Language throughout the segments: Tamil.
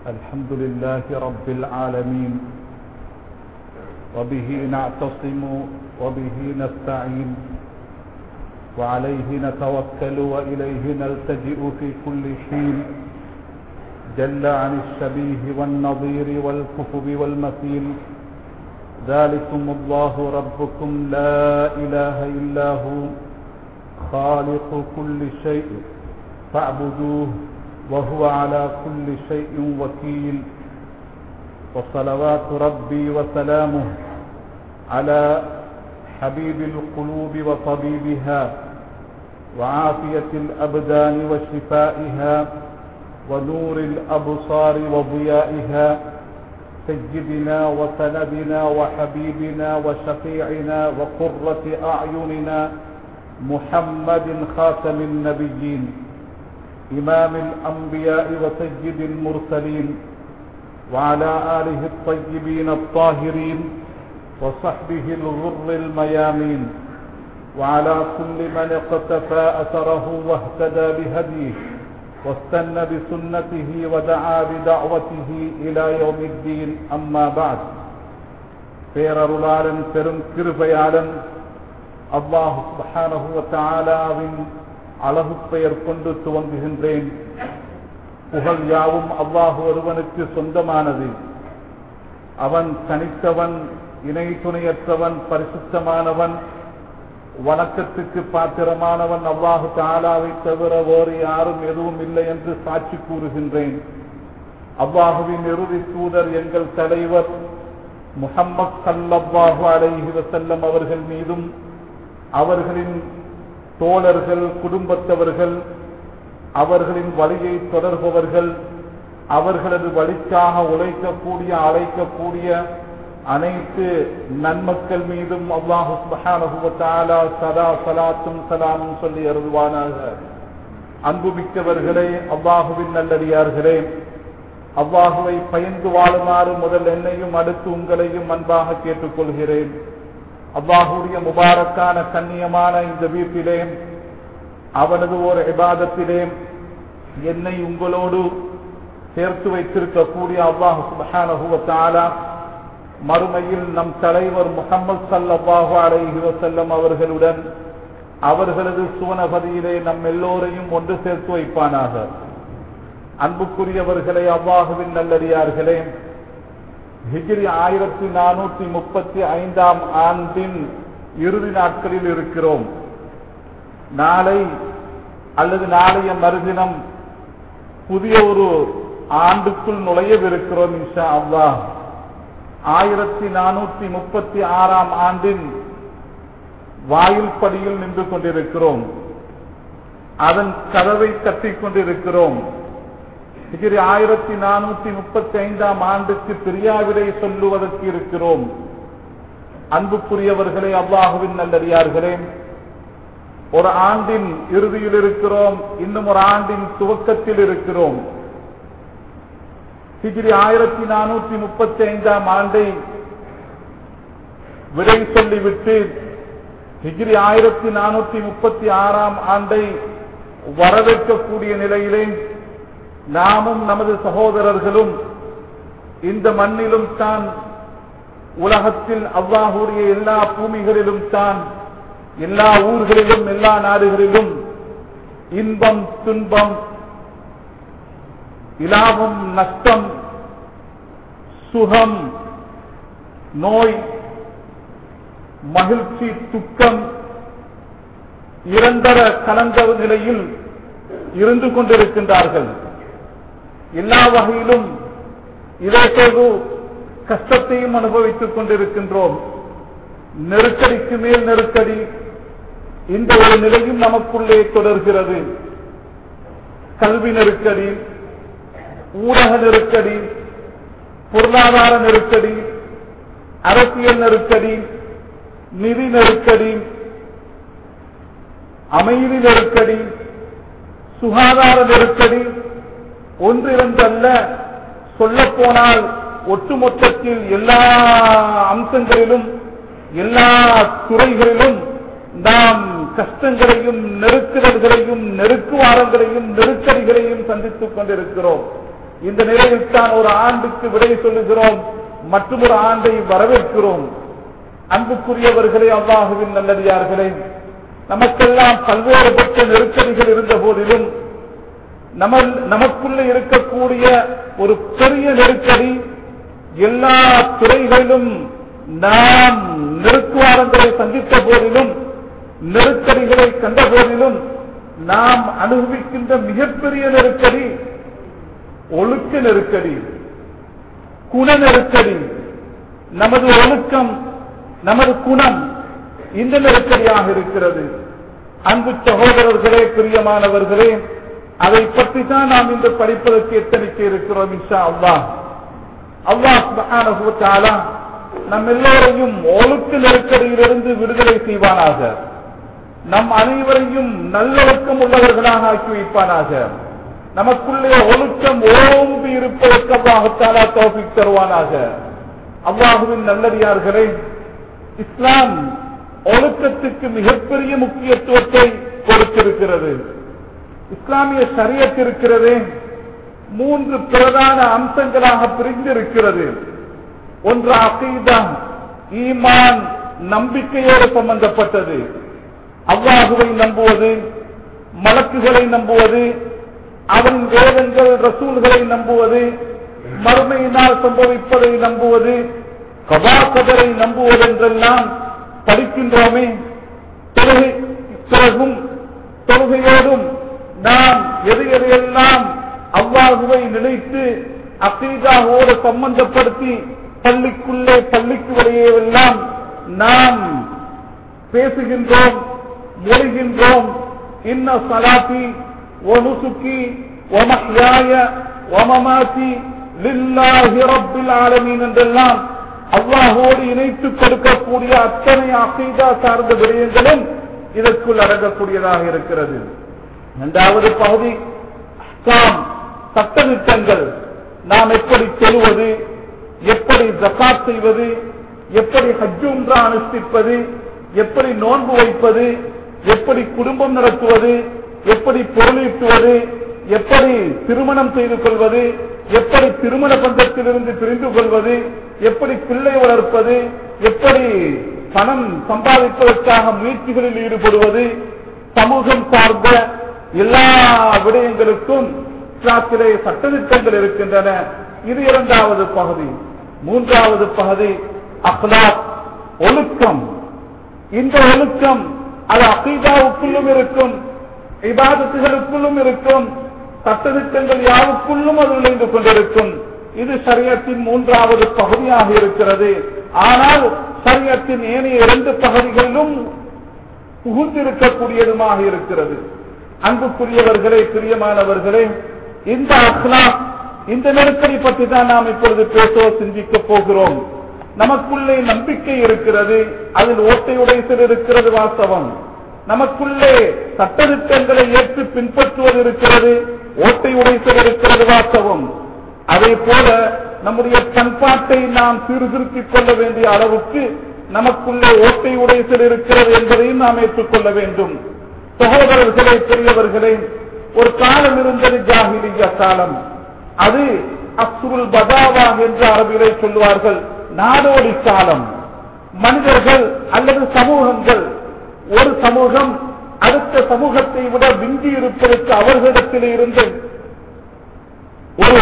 الحمد لله رب العالمين وبه نعتصم وبه نستعين وعليه نتوكل وإليه نلتجئ في كل حين جل عن الشبيه والنظير والكفب والمثيل ذلكم الله ربكم لا إله إلا هو خالق كل شيء فاعبدوه وهو على كل شيء وكيل وصلوات ربي وسلامه على حبيب القلوب وطبيبها وعافية الأبدان وشفائها ونور الأبصار وضيائها سيدنا وسندنا وحبيبنا وشفيعنا وقرة أعيننا محمد خاتم النبيين إمام الأنبياء وسيد المرسلين وعلى آله الطيبين الطاهرين وصحبه الغر الميامين وعلى كل من اقتفى أثره واهتدى بهديه واستنى بسنته ودعا بدعوته إلى يوم الدين أما بعد பேரருளாளன் பெரும் கிருபையாளன் அல்லாஹு சுபஹானஹு தாலாவின் அழகு பெயர் கொண்டு துவங்குகின்றேன் புகழ் யாவும் அல்லாஹு ஒருவனுக்கு சொந்தமானது அவன் தனித்தவன் இணை துணையற்றவன் பரிசுத்தமானவன் வணக்கத்துக்கு பாத்திரமானவன் அல்லாஹு தாலாவை தவிர வேறு யாரும் எதுவும் இல்லை என்று சாட்சி கூறுகின்றேன் அல்லாஹுவின் இறுதி தூதர் எங்கள் தலைவர் முகம்மது சல்லல்லாஹு அலைஹி வசல்லம் அவர்கள் மீதும் அவர்களின் தோழர்கள் குடும்பத்தவர்கள் அவர்களின் வழியை தொடர்பவர்கள் அவர்களது வழிக்காக உழைக்கக்கூடிய அழைக்கக்கூடிய அனைத்து நன்மக்கள் மீதும் அல்லாஹு சுபஹானஹுவத்தாலா சதா சலாத்தும் சலாமும் சொல்லி அருள்வானாக அன்புமிக்கவர்களே அல்லாஹுவின் நல்லடியார்களே அவ்வாஹுவை பயந்து வாழுமாறு முதல் என்னையும் அடுத்து உங்களையும் அன்பாக கேட்டுக்கொள்கிறேன் அவ்வாஹுடைய முபாரக்கான கண்ணியமான இந்த வீட்டிலே அவனது ஒரு இபாதத்திலே என்னை உங்களோடு சேர்த்து வைத்திருக்கக்கூடிய அல்லாஹு சுபஹானஹுவத்தாலா மறுமையில் நம் தலைவர் முகமது சல்லாஹு அலைஹி வசல்லம் அவர்களுடன் அவர்களது சுவனபதியிலே நம் எல்லோரையும் ஒன்று சேர்த்து வைப்பானாக அன்புக்குரியவர்களே அவ்வாகுவின் நல்லடியார்களே ஹிஜிரி ஆயிரத்தி நானூத்தி முப்பத்தி ஐந்தாம் ஆண்டின் இறுதி நாட்களில் இருக்கிறோம் நாளை அல்லது நாளைய மறுதினம் புதிய ஒரு ஆண்டுக்குள் நுழையவிருக்கிறோம் இன்ஷா அல்லாஹ் ஆயிரத்தி நானூத்தி முப்பத்தி ஆறாம் ஆண்டின் வாயில் படியில் நின்று கொண்டிருக்கிறோம் அதன் கதவை தட்டிக் கொண்டிருக்கிறோம் டிகிரி ஆயிரத்தி நானூத்தி முப்பத்தி ஐந்தாம் ஆண்டுக்கு பிரியாவிடை சொல்லுவதற்கு இருக்கிறோம் அன்புக்குரியவர்களே அவ்வாகுவின் நல்லடியார்களே ஒரு ஆண்டின் இறுதியில் இருக்கிறோம் இன்னும் ஒரு ஆண்டின் துவக்கத்தில் இருக்கிறோம் டிகிரி ஆயிரத்தி நானூத்தி முப்பத்தி ஐந்தாம் ஆண்டை விடை சொல்லிவிட்டு டிகிரி ஆயிரத்தி நானூத்தி முப்பத்தி ஆறாம் ஆண்டை வரவேற்கக்கூடிய நிலையிலே நாமும் நமது சகோதரர்களும் இந்த மண்ணிலும் தான் உலகத்தில் அவ்வாஹுடைய எல்லா பூமிகளிலும் தான் எல்லா ஊர்களிலும் எல்லா நாடுகளிலும் இன்பம் துன்பம் இலாபம் நஷ்டம் சுகம் நோய் மகிழ்ச்சி துக்கம் இரண்டர கலந்த நிலையில் இருந்து கொண்டிருக்கின்றார்கள் எல்லா வகையிலும் இதற்கு கஷ்டத்தையும் அனுபவித்துக் கொண்டிருக்கின்றோம் நெருக்கடிக்கு மேல் நெருக்கடி இந்த ஒரு நிலையும் நமக்குள்ளே தொடர்கிறது கல்வி நெருக்கடி ஊடக நெருக்கடி பொருளாதார நெருக்கடி அரசியல் நெருக்கடி நிதி நெருக்கடி அமைதி நெருக்கடி சுகாதார நெருக்கடி ஒன்றிரண்டல்ல சொல்ல போனால் ஒட்டுமொத்தத்தில் எல்லா அம்சங்களிலும் எல்லா துறைகளிலும் நாம் கஷ்டங்களையும் நெருக்குதல்களையும் நெருக்குவாரங்களையும் நெருக்கடிகளையும் சந்தித்துக் கொண்டிருக்கிறோம் இந்த நிலையில் தான் ஒரு ஆண்டுக்கு விடை சொல்லுகிறோம் மற்றும் ஒரு ஆண்டை வரவேற்கிறோம் அன்புக்குரியவர்களே அல்லாஹுவின் நல்லடியார்களே நமக்கெல்லாம் பல்வேறுபட்ட நெருக்கடிகள் இருந்த போதிலும் நம்ம நமக்குள்ள இருக்கக்கூடிய ஒரு பெரிய நெருக்கடி எல்லா துறைகளிலும் நாம் நெருக்குவாரங்களை சந்தித்த போதிலும் நெருக்கடிகளை கண்ட போதிலும் நாம் அனுபவிக்கின்ற மிகப்பெரிய நெருக்கடி ஒழுக்க நெருக்கடி குண நெருக்கடி நமது ஒழுக்கம் நமது குணம் இந்த நெருக்கடியாக இருக்கிறது அன்பு சகோதரர்களே பிரியமானவர்களே அதை பற்றி தான் நாம் இந்த படிப்பதற்கு எத்தனிக்க இருக்கிறோம் இன்ஷா அல்லாஹ் அல்லாஹ் சுப்ஹானஹு வ தஆலா நம் எல்லோரையும் ஒழுக்க நெருக்கடியிலிருந்து விடுதலை செய்வானாக நம் அனைவரையும் நல்லொழுக்கம் உள்ளவர்களாக ஆக்கி வைப்பானாக நமக்குள்ளே ஒழுக்கம் ஓம்பி இருப்பதற்கு அல்லாஹத்தாலா தோப்பிக் தருவானாக அல்லாஹுவின் நல்லடியார்களே இஸ்லாம் ஒழுக்கத்துக்கு மிகப்பெரிய முக்கியத்துவத்தை கொடுத்திருக்கிறது இஸ்லாமிய சரியத் இருக்கிறது மூன்று பிரதான அம்சங்களாக பிரிந்திருக்கிறது ஒன்று அகீதா ஈமான் நம்பிக்கையோடு சம்பந்தப்பட்டது அல்லாஹுவை நம்புவது மலக்குகளை நம்புவது அவன் வேதங்கள் ரசூல்களை நம்புவது மறுமையினால் சம்பவிப்பதை நம்புவது கபாகதரை நம்புவது என்றெல்லாம் படிக்கின்றோமே தொழுகை பிறகும் தொழுகையோடும் நாம் எது எதையெல்லாம் அவ்வாகுவை நினைத்து அக்கீதாவோடு சம்பந்தப்படுத்தி பள்ளிக்குள்ளே பள்ளிக்கு வெளியெல்லாம் நாம் பேசுகின்றோம் மொழிகின்றோம் இன்ன சலாத்தி ஒனுசுக்கி ஒமஹ்யாய ஒமமாத்தி லில்லாஹி ரப்பில் ஆலமீன் என்றெல்லாம் அல்லாஹோடு இணைத்துக் கொடுக்கக்கூடிய அத்தனை அகீதா சார்ந்த விடயங்களும் இதற்குள் அடங்கக்கூடியதாக இருக்கிறது இரண்டாவது பகுதி அஹ்காம் சட்டத்திட்டங்கள் நாம் எப்படி செல்வது எப்படி ஜக்காத் செய்வது எப்படி ஹஜ்ஜும்ரா அனுஷ்டிப்பது எப்படி நோன்பு வைப்பது எப்படி குடும்பம் நடத்துவது எப்படி பொருளீட்டுவது எப்படி திருமணம் செய்து கொள்வது எப்படி திருமண பந்தத்திலிருந்து பிரிந்து கொள்வது எப்படி பிள்ளை வளர்ப்பது எப்படி பணம் சம்பாதிப்பதற்காக முயற்சிகளில் ஈடுபடுவது சமூகம் சார்ந்த எல்லா விடயங்களுக்கும் இஸ்லாத்திலே சட்டத்திட்டங்கள் இருக்கின்றன இது இரண்டாவது பகுதி மூன்றாவது பகுதி அஹ்லாக் ஒழுக்கம் இந்த ஒழுக்கம் அது அகீதாவுக்குள்ளும் இருக்கும் இபாதத்துகளுக்குள்ளும் இருக்கும் சட்டத்திட்டங்கள் யாருக்குள்ளும் அது நுழைந்து கொண்டிருக்கும் இது சரியத்தின் மூன்றாவது பகுதியாக இருக்கிறது ஆனால் சரியத்தின் ஏனைய இரண்டு பகுதிகளிலும் புகுந்திருக்கக்கூடியதுமாக இருக்கிறது அன்புக்குரியவர்களே பிரியமானவர்களே இந்த அஹ்லாக் இந்த நெருக்கடி பற்றி தான் நாம் இப்பொழுது பேச சிந்திக்க போகிறோம் நமக்குள்ளே நம்பிக்கை இருக்கிறது அதில் ஓட்டை உடைசல் இருக்கிறது வாஸ்தவம் நமக்குள்ளே சட்டத்திட்டங்களை ஏற்று பின்பற்றுவது இருக்கிறது ஓட்டை உடைசல் இருக்கிறது வாஸ்தவம் அதே போல நம்முடைய பண்பாட்டை நாம் சீர்திருத்திக் கொள்ள வேண்டிய அளவுக்கு நமக்குள்ளே ஓட்டை உடைசல் இருக்கிறது என்பதையும் நாம் ஏற்றுக்கொள்ள வேண்டும் சகோதரர்களே பெரியவர்களே ஒரு காலம் இருந்தது ஜாகிலிய காலம் அது அப்சுருல் பதாவா என்று அரபிலே சொல்லுவார்கள் நாடோடி காலம் மனிதர்கள் அல்லது சமூகங்கள் ஒரு சமூகம் அடுத்த சமூகத்தை விட விஞ்சி இருப்பதற்கு அவர்களிடத்தில் இருந்து ஒரு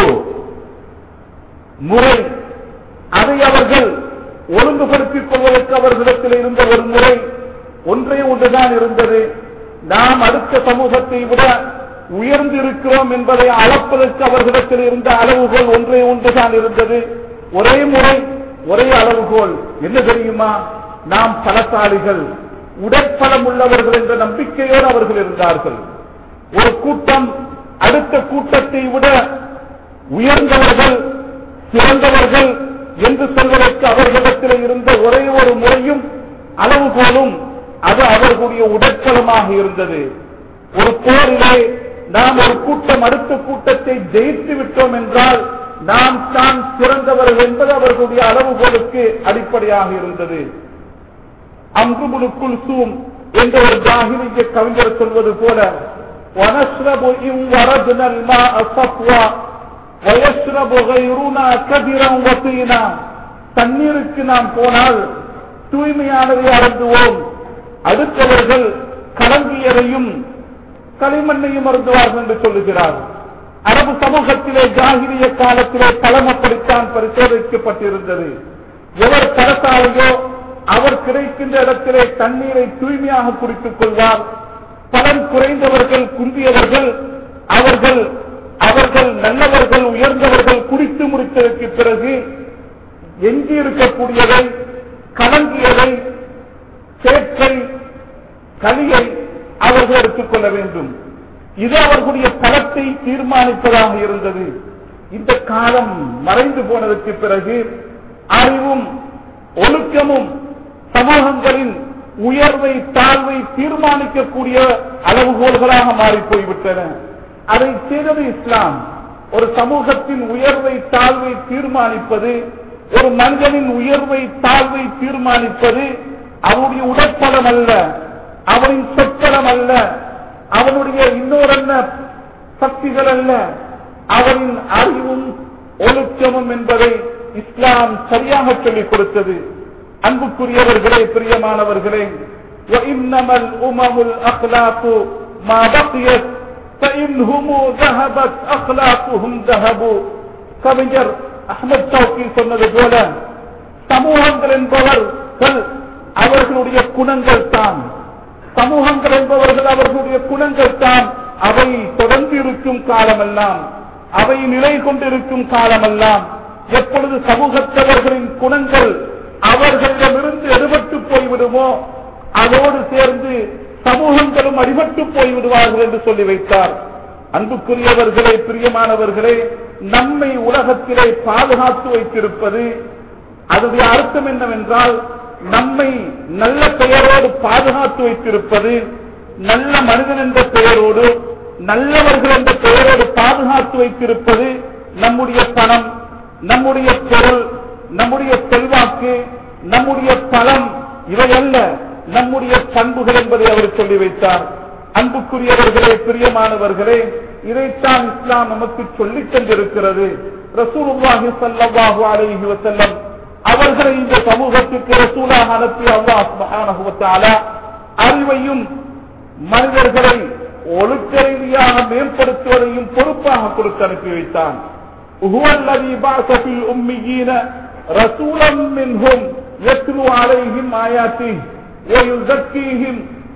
முறை அதை அவர்கள் ஒழுங்குபடுத்திக் கொள்வதற்கு அவர்களிடத்தில் இருந்த ஒரு முறை ஒன்றே ஒன்றுதான் இருந்தது நாம் அடுத்த சமூகத்தை விட உயர்ந்து இருக்கிறோம் என்பதை அளப்பதற்கு அவர்களிடத்தில் இருந்த அளவுகோல் ஒன்றே ஒன்றுதான் இருந்தது ஒரே முறை ஒரே அளவுகோல் என்ன தெரியுமா நாம் பலசாலிகள் உடற்பலம் உள்ளவர்கள் என்ற நம்பிக்கையோடு அவர்கள் இருந்தார்கள் ஒரு கூட்டம் அடுத்த கூட்டத்தை விட உயர்ந்தவர்கள் சிறந்தவர்கள் என்று சொல்வதற்கு அவர்களிடத்தில் இருந்த ஒரே ஒரு முறையும் அளவுகோலும் அது அவர்களுடைய உடற்பலமாக இருந்தது ஒரு போரிலே நாம் ஒரு கூட்டம் அடுத்த கூட்டத்தை ஜெயித்து விட்டோம் என்றால் நாம் தான் சிறந்தவர்கள் என்பது அவர்களுடைய அளவுகோலுக்கு அடிப்படையாக இருந்தது அங்குமுனுக்குள் சூம் என்ற ஒரு ஜாகிரிய கவிஞர் சொல்வது போல وَنَشْرَبُ إِنْ وَرَدْنَا الْمَاءَ صَفْوًا وَيَشْرَبُ غَيْرُنَا كَثِيرًا وَطِينًا தண்ணீருக்கு நாம் போனால் தூய்மையானதை அருந்துவோம் அடுத்தவர்கள் கலங்கியதையும் களிமண்ணையும் அருந்துவார்கள் என்று சொல்லுகிறார் அரபு சமூகத்திலே ஜாகிரிய காலத்திலே தளம் அப்படித்தான் பரிசோதிக்கப்பட்டிருந்தது எவர் கரசாலையோ அவர் கிடைக்கின்ற இடத்திலே தண்ணீரை தூய்மையாக குடித்துக் கொள்வார் பலன் குறைந்தவர்கள் குந்தியவர்கள் அவர்கள் அவர்கள் நல்லவர்கள் உயர்ந்தவர்கள் குடித்து முடித்ததற்கு பிறகு எஞ்சி இருக்கக்கூடியதை கலங்கியதை சேற்றை களியை அவர்கள் எடுத்துக் கொள்ள வேண்டும் இது அவர்களுடைய பலத்தை தீர்மானிப்பதாக இருந்தது இந்த காலம் மறைந்து போனதற்கு பிறகு அறிவும் ஒழுக்கமும் சமூகங்களின் உயர்வை தாழ்வை தீர்மானிக்கக்கூடிய அளவுகோல்களாக மாறி போய்விட்டன அதை செய்தது இஸ்லாம் ஒரு சமூகத்தின் உயர்வை தாழ்வை தீர்மானிப்பது ஒரு மனிதனின் உயர்வை தாழ்வை தீர்மானிப்பது அவனுடைய உடற்பலம் அல்ல அவனின் சொற்பலம் அல்ல அவனுடைய இன்னொரன்ன சக்திகள் அல்ல அவனின் அறிவும் ஒழுக்கமும் என்பதை இஸ்லாம் சரியாக சொல்லிக் கொடுத்தது அன்புக்குரியவர்களே பிரியமானவர்களே وَإِنَّمَا الْأُمَمُ الْأَخْلَاقُ مَا بَقِيَتْ فَإِنْهُمْ ذَهَبَتْ أَخْلَاقُهُمْ ذَهَبُوا கவிஞர் அஹ்மத் சௌக்கி சொன்னது போல சமூகங்கள் என்பவர்கள் அவர்களுடைய குணங்கள் தான் சமூகங்கள் என்பவர்கள் அவர்களுடைய குணங்கள் தான் அவை தொடர்ந்து இருக்கும் காலமெல்லாம் அவை நிலை கொண்டிருக்கும் காலமெல்லாம் எப்பொழுது சமூகத்தவர்களின் குணங்கள் அவர்களிடமிருந்து எடுபட்டு போய்விடுமோ அதோடு சேர்ந்து சமூகங்களும் அடிபட்டு போய்விடுவார்கள் என்று சொல்லி வைத்தார் அன்புக்குரியவர்களே பிரியமானவர்களே நம்மை உலகத்திலே பாதுகாத்து வைத்திருப்பது அதனுடைய அர்த்தம் என்னவென்றால் நம்மை நல்ல பெயரோடு பாதுகாத்து வைத்திருப்பது நல்ல மனிதன் என்ற பெயரோடு நல்லவர்கள் என்ற பெயரோடு பாதுகாத்து வைத்திருப்பது நம்முடைய பணம் நம்முடைய பொருள் நம்முடைய செல்வாக்கு நம்முடைய பலம் இவையல்ல நம்முடைய பண்புகள் என்பதை அவர் சொல்லி வைத்தார் அன்புக்குரியவர்களே பிரியமானவர்களே இதைத்தான் இஸ்லாம் நமக்கு சொல்லித் தந்திருக்கிறது ரசூலுல்லாஹி ஸல்லல்லாஹு அலைஹி வஸல்லம் அவர்களை இந்த சமூகத்துக்கு ரசூலாக அனுப்பிய அல்லாஹ் சுப்ஹானஹு வ தஆலா அறிவையும் மனிதர்களை ஒழுக்க ரீதியாக மேம்படுத்துவதையும் பொறுப்பாக கொடுத்து அனுப்பி வைத்தான் هو الذي بعث في الأميين رسولا منهم يتلو عليهم آياته ويزكيهم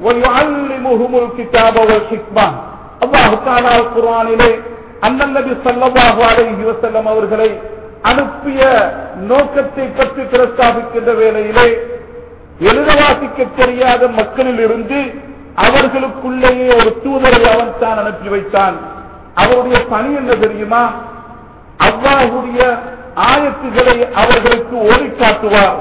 ويعلمهم الكتاب والحكمة الله تعالى القرآن அண்ணன் நபி ஸல்லல்லாஹு அலைஹி வஸல்லம் அவர்களை அனுப்பிய நோக்கத்தை பற்றி பிரஸ்தாபிக்கின்ற வேளையிலே எழுத வாசிக்க தெரியாத மக்களில் இருந்து அவர்களுக்குள்ளேயே ஒரு தூதரை அவன் தான் அனுப்பி வைத்தான் அவருடைய பணி என்ன தெரியுமா அல்லாஹுடைய ஆயத்துகளை அவர்களுக்கு ஓடி காட்டுவார்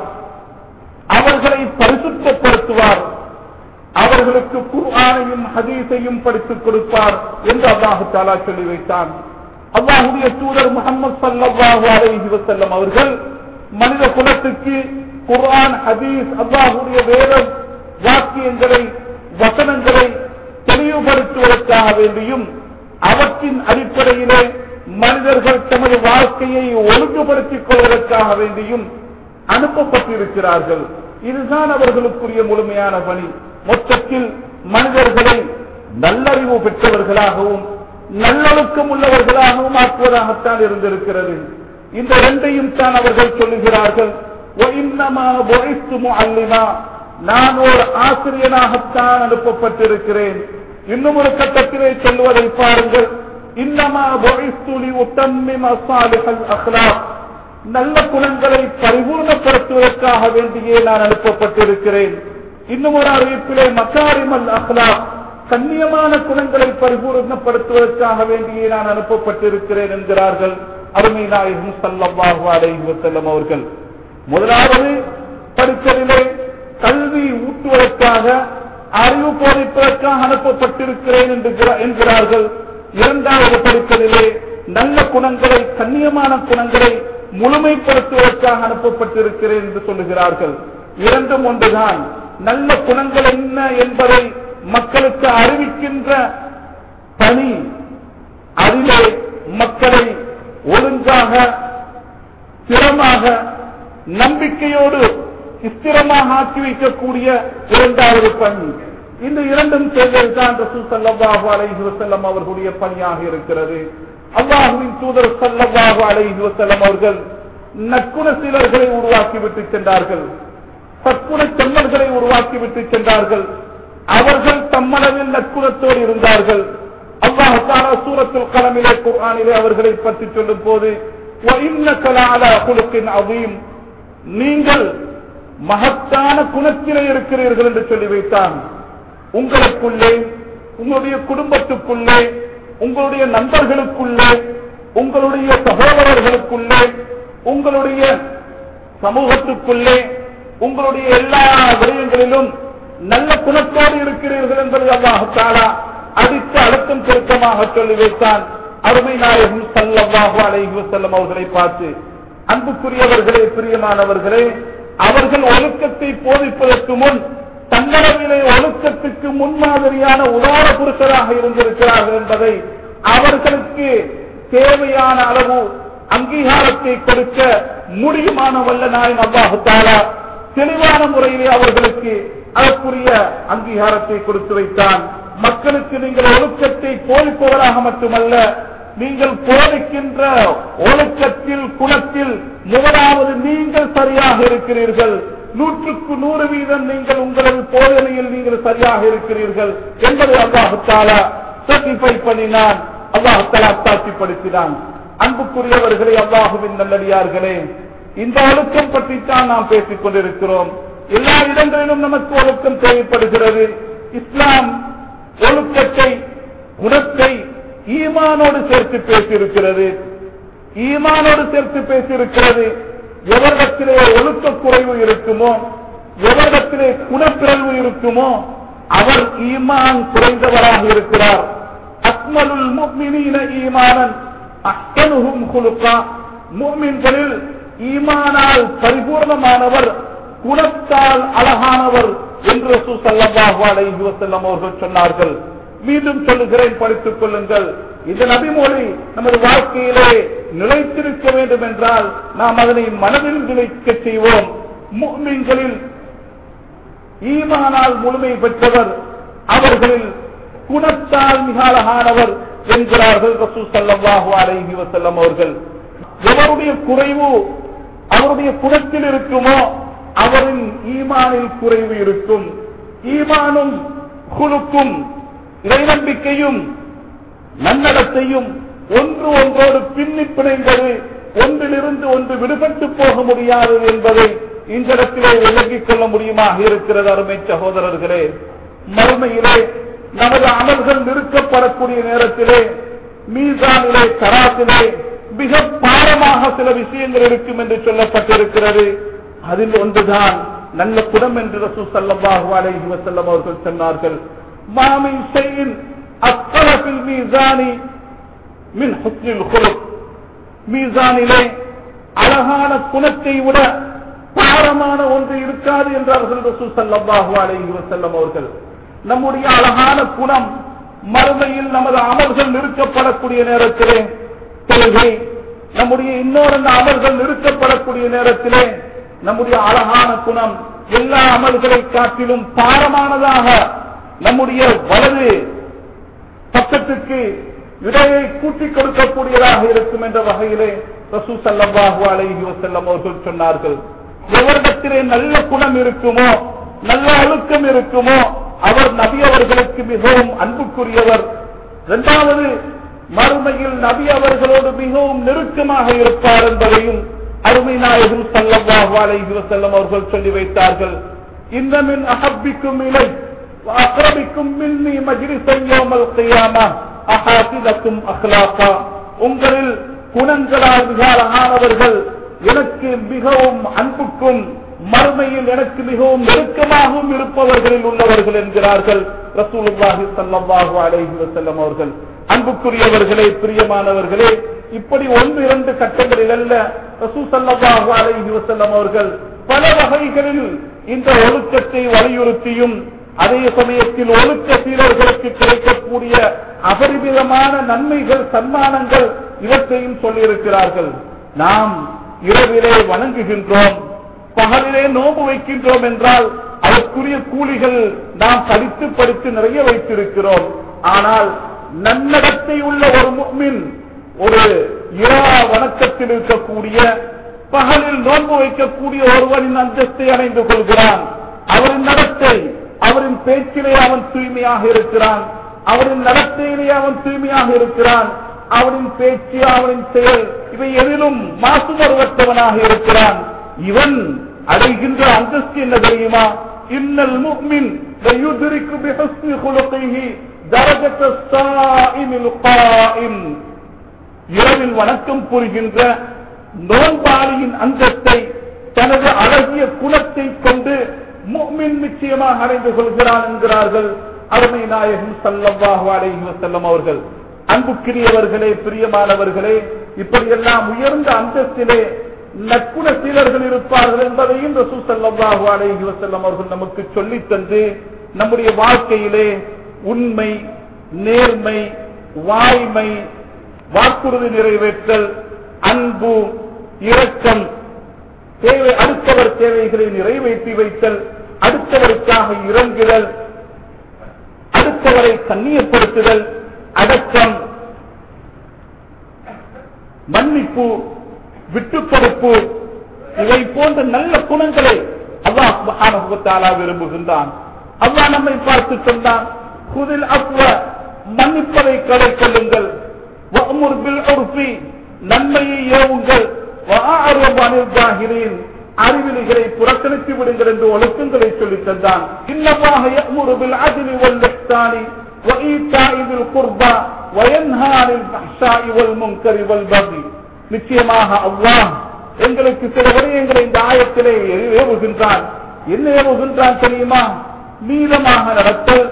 அவர்களை பரிசுத்தப்படுத்துவார் அவர்களுக்கு குர்ஆனையும் ஹதீஸையும் படித்துக் கொடுப்பார் என்று அல்லாஹு தாலா சொல்லி வைத்தான் அல்லாஹுடைய தூதர் முகமது சல்லாஹு அலைஹி வஸல்லம் அவர்கள் மனித குலத்துக்கு குர்ஆன் ஹதீஸ் அல்லாஹுடைய வேத வாக்கியங்களை வசனங்களை தெளிவுபடுத்துவதற்காக வேண்டியும் அவற்றின் அடிப்படையிலே மனிதர்கள் தமது வாழ்க்கையை ஒழுங்குபடுத்திக் கொள்வதற்காக வேண்டியும் அனுப்பப்பட்டிருக்கிறார்கள் இதுதான் அவர்களுக்குரிய முழுமையான பணி மொத்தத்தில் மனிதர்களை நல்லறிவு பெற்றவர்களாகவும் நல்லொழுக்கம் உள்ளவர்களாகவும் ஆக்குவதாகத்தான் இருந்திருக்கிறது இந்த இரண்டையும் தான் அவர்கள் சொல்லுகிறார்கள் "வஇன்னமா புஇஸ்து முஅல்லிமா." நான் ஒரு ஆசிரியனாகத்தான் அனுப்பப்பட்டிருக்கிறேன் இன்னும் ஒரு கட்டத்திலே சொல்லுவதை பாருங்கள் இன்னமா புஇஸ்து லிஉத்தம்மிம ஸாலிஹல் அக்லாக் நல்ல குணங்களை பரிபூர்ணப்படுத்துவதற்காக வேண்டியே நான் அனுப்பப்பட்டிருக்கிறேன் இன்னும் ஒரு அறிவிப்பிலே மக்காரிமல் அஹ்லாக் கண்ணியமான குணங்களை பரிபூர்ணப்படுத்துவதற்காக வேண்டியே நான் அனுப்பப்பட்டிருக்கிறேன் என்கிறார்கள் அருமை நாயகம் சல்லல்லாஹு அலைஹி வஸல்லம் அவர்கள் முதலாவது படிப்பதிலே கல்வி ஊட்டுவதற்காக அறிவு போதிப்பதற்காக அனுப்பப்பட்டிருக்கிறேன் என்று- என்கிறார்கள் இரண்டாவது படிப்பதிலே நல்ல குணங்களை கண்ணியமான குணங்களை முழுமைப்படுத்துவதற்காக அனுப்பப்பட்டிருக்கிறேன் என்று சொல்லுகிறார்கள் இரண்டும் ஒன்றுதான் நல்ல குணங்கள் என்ன என்பதை மக்களுக்கு அறிவிக்கின்ற பணி அதிலே மக்களை ஒழுங்காக ஸ்திரமாக நம்பிக்கையோடு ஸ்திரமாக ஆக்கி வைக்கக்கூடிய இரண்டாவது பணி இந்த இரண்டும் சேர்ந்ததுதான் ரசூல் ஸல்லல்லாஹு அலைஹி வஸல்லம் அவர்களுடைய பணியாக இருக்கிறது அல்லாஹுவின் தூதர் ஸல்லல்லாஹு அலைஹி வஸல்லம் அவர்கள் நற்குண சீலர்களை உருவாக்கி விட்டு சென்றார்கள் சற்குண செம்மல்களை உருவாக்கி விட்டு சென்றார்கள் அவர்கள் தம்மளவில் நற்குணத்தோடு இருந்தார்கள் அல்லாஹ் தாலா சூரத்துல் கலமிலே குர்ஆனிலே அவர்களை பற்றி சொல்லும் போது وَإِنَّكَ لَعَلَى خُلُقٍ عَظِيمٍ நீங்கள் மகத்தான குணத்திலே இருக்கிறீர்கள் என்று சொல்லி வைத்தான் உங்களுக்குள்ளே உங்களுடைய குடும்பத்துக்குள்ளே உங்களுடைய நண்பர்களுக்குள்ளே உங்களுடைய சகோதரர்களுக்குள்ளே உங்களுடைய சமூகத்துக்குள்ளே உங்களுடைய எல்லா விடயங்களிலும் நல்ல குணத்தோடு இருக்கிறீர்கள் என்பதை அல்லாஹ் தாலா அடித்து அழுத்தம் திருத்தமாக சொல்லி வைத்தான் அருமை நாயகம் சல்லல்லாஹு அலைஹி வஸல்லம் அவர்களை பார்த்து அன்புக்குரியவர்களே பிரியமானவர்களே அவர்கள் ஒழுக்கத்தை போதிப்பதற்கு முன் தன்னளவிலே ஒழுக்கத்துக்கு முன்மாதிரியான உதார புருஷராக இருந்திருக்கிறார்கள் என்பதை அவர்களுக்கு தேவையான அளவு அங்கீகாரத்தை கொடுக்க முடியுமான வல்ல நாயன் அல்லாஹு தாலா தெளிவான முறையிலே அவர்களுக்கு அதற்குரிய அங்கீகாரத்தை கொடுத்து வைத்தான் மக்களுக்கு நீங்கள் ஒழுக்கத்தை போதிப்பவராக மட்டுமல்ல நீங்கள் போதிக்கின்ற ஒழுக்கத்தில் குணத்தில் முதலாவது நீங்கள் சரியாக இருக்கிறீர்கள் நூற்றுக்கு நூறு வீதம் நீங்கள் உங்களது போதனையில் நீங்கள் சரியாக இருக்கிறீர்கள் என்பதை அல்லாஹாலா சர்டிஃபை பண்ணினான் அல்லாஹாலா சாட்சிப்படுத்தினான் அன்புக்குரியவர்களே அல்லாஹுவின் நல்லடியார்களே இந்த ஒழுக்கம் பற்றித்தான் நாம் பேசிக் கொண்டிருக்கிறோம் எல்லா இடங்களிலும் நமக்கு ஒழுக்கம் தேவைப்படுகிறது இஸ்லாம் ஒழுக்கத்தை குணத்தை ஈமானோடு சேர்த்து பேசியிருக்கிறது ஈமானோடு சேர்த்து பேசியிருக்கிறது எவரிடத்திலே ஒழுக்க குறைவு இருக்குமோ எவரிடத்திலே குணப்பிறழ்வு இருக்குமோ அவர் ஈமான் குறைந்தவராக இருக்கிறார் அக்மலுல் முக்மினீன ஈமானன் அஹ்சனுஹும் குலுக்கா முக்மின்களில் ஈமானால் பரிபூர்ணமானவர் குணத்தால் அழகானவர் என்று ரசூ ஸல்லல்லாஹு அலைஹி வஸல்லம் அவர்கள் சொன்னார்கள் மீண்டும் சொல்லுகிறேன் படித்துக் கொள்ளுங்கள் இந்த நபிமொழி நமது வாழ்க்கையிலே நிலைத்திருக்க வேண்டும் என்றால் நாம் அதனை மனதில் நிலைக்க செய்வோம் முக்மீன்களில் ஈமானால் முழுமை பெற்றவர் அவர்களில் குணத்தால் மிக அழகானவர் என்கிறார்கள் ரசூ ஸல்லல்லாஹு அலைஹி வஸல்லம் அவர்கள் எவருடைய குறைவு அவருடைய குணத்தில் இருக்குமோ அவரின் ஈமானில் குறைவு இருக்கும் ஈமானும் குழுக்கும் இறைநம்பிக்கையும் நன்னடத்தையும் ஒன்று ஒன்றோடு பின்னி பிணைந்தது ஒன்றிலிருந்து ஒன்று விடுபட்டு போக முடியாது என்பதை இந்த இடத்திலே விளங்கிக் கொள்ள முடியுமாக இருக்கிறது அருமை சகோதரர்களே மறுமையிலே நமது அமல்கள் நிறுத்தப்படக்கூடிய நேரத்திலே மீசானிலே தராத்திலே மிக பாரமாக சில விஷயங்கள் இருக்கும் என்று சொல்லப்பட்டிருக்கிறது அதில் ஒன்றுதான் நல்ல குணம் என்று ரசூ சல்லல்லாஹு அலைஹி வஸல்லம் அவர்கள் சொன்னார்கள் மாமின் ஷைஇன் அஸ்கலபில் மீசானி மின் ஹுஸ்னில் குலுக் மீசானிலே அழகான குணத்தை விட பாரமான ஒன்று இருக்காது என்றார்கள் ரசூ சல்லல்லாஹு அலைஹி வஸல்லம் அவர்கள் நம்முடைய அழகான குணம் மறுமையில் நமது அமல்கள் நிறுத்தப்படக்கூடிய நேரத்திலே தொழுகை நம்முடைய இன்னொரு அமல்கள் நிறுத்தப்படக்கூடிய நேரத்திலே நம்முடைய அழகான குணம் எல்லா அமல்களை காட்டிலும் பாரமானதாக நம்முடைய வலது பக்கத்துக்கு இடையை கூட்டிக் கொடுக்கக்கூடியதாக இருக்கும் என்ற வகையிலே ரசூ சல்லாஹூ அலைஹி வசல்லம் அவர்கள் சொன்னார்கள் எவரிடத்திலே நல்ல குணம் இருக்குமோ நல்ல ஒழுக்கம் இருக்குமோ அவர் நபி அவர்களுக்கு மிகவும் அன்புக்குரியவர் இரண்டாவது மறுமையில் நபி அவர்களோடு மிகவும் நெருக்கமாக இருப்பார் என்பதையும் அருமை நாயகம் சல்லல்லாஹு அலைஹி வஸல்லம் அவர்கள் சொல்லி வைத்தார்கள் இன்னமின் அஹப்பிக்கும் இலை அக்ரபிக்கும் மின்னி மஜ்லிஸன் யௌமல் கியாமா அஹாசிலக்கும் அக்லாகா உங்களில் குணங்களால் மிக அழகானவர்கள் எனக்கு மிகவும் அன்புக்கும் மறுமையில் எனக்கு மிகவும் நெருக்கமாகவும் இருப்பவர்களில் உள்ளவர்கள் என்கிறார்கள் ரசூலுல்லாஹி ஸல்லல்லாஹு அலைஹி வஸல்லம் அவர்கள் அன்புக்குரியவர்களே பிரியமானவர்களே இப்படி ஒன்று இரண்டு கட்டங்களில் அல்ல ரசூ ஸல்லல்லாஹு அலைஹி வஸல்லம் அவர்கள் பல வகைகளில் இந்த ஒழுக்கத்தை வலியுறுத்தியும் அதே சமயத்தில் ஒழுக்க சீரர்களுக்கு கிடைக்கக்கூடிய அபரிமிதமான நன்மைகள் சன்மானங்கள் இவற்றையும் சொல்லியிருக்கிறார்கள் நாம் இரவிலே வணங்குகின்றோம் பகலிலே நோம்பு வைக்கின்றோம் என்றால் அதற்குரிய கூலிகள் நாம் படித்து படித்து நிறைய வைத்திருக்கிறோம் ஆனால் நன்னடத்தை உள்ள ஒரு முக்மின் ஒரு இரா வணக்கத்தில் இருக்கக்கூடிய பகலில் நோன்பு வைக்கக்கூடிய ஒருவனின் அந்தஸ்தை அடைந்து கொள்கிறான் அவரின் நடத்தை அவரின் பேச்சிலே அவன் தூய்மையாக இருக்கிறான் அவரின் நடத்தையிலே அவன் தூய்மையாக இருக்கிறான் அவனின் பேச்சு அவனின் செயல் இவை எதிலும் மாசுமருவற்றவனாக இருக்கிறான் இவன் அடைகின்ற அந்தஸ்து என்ன தெரியுமா இன்னல் முக்மின் يدرك بحسن خلقه درجة الصائم القائم இரவில் வணக்கம் புரிகின்ற நோன்பாளியின் அந்தத்தை தனது அழகிய குலத்தை கொண்டு முக்மின் நிச்சயமாக அடைந்து கொள்கிறான் என்கிறார்கள் அருமை நாயகம் சல்லல்லாஹு அலைஹி வஸல்லம் அவர்கள் அன்புக்குரியவர்களே பிரியமானவர்களே இப்படியெல்லாம் உயர்ந்த அந்தஸ்திலே நற்குண சீலர்கள் இருப்பார்கள் என்பதையும் ரசூல் ஸல்லல்லாஹு அலைஹி வஸல்லம் அவர்கள் நமக்கு சொல்லித் தந்து நம்முடைய வாழ்க்கையிலே உண்மை நேர்மை வாய்மை வாக்குறுதி நிறைவேற்றல் அன்பு இரக்கம் தேவை அடுத்தவர் தேவைகளை நிறைவேற்றி வைத்தல் அடுத்தவருக்காக இறங்குதல் அடுத்தவரை கண்ணியப்படுத்துதல் அடக்கம் மன்னிப்பு விட்டுக்கொடுப்பு இவை போன்ற நல்ல குணங்களை அல்லாஹ் சுப்ஹானஹு வ தஆலா விரும்புகின்றான் அல்லாஹ் நம்மை பார்த்து சொன்னான் குதில் அப்வ மன்னிப்பதை கடை கொள்ளுங்கள் வஅமுர் பில் உர்ஃபி நன்மையை ஏவுங்கள் வஅஅரிது அனில் ஜாஹிலீன் அறிவிலிகளை புறக்கணித்து விடுங்கள் என்று ஒழுக்கங்களை சொல்லித் தந்தான் இன்னமாக யஅமுரு பில் அத்லி வல் இஹ்சானி وإيتاء ذي القربى وينهى عن الفحشاء والمنكر والبغي நிச்சயமாக அல்லாஹ் எங்களுக்கு சில விடயங்களை இந்த ஆயத்திலே ஏவுகின்றான் என்ன ஏவுகின்றான் தெரியுமா நீளமாக நடத்தல்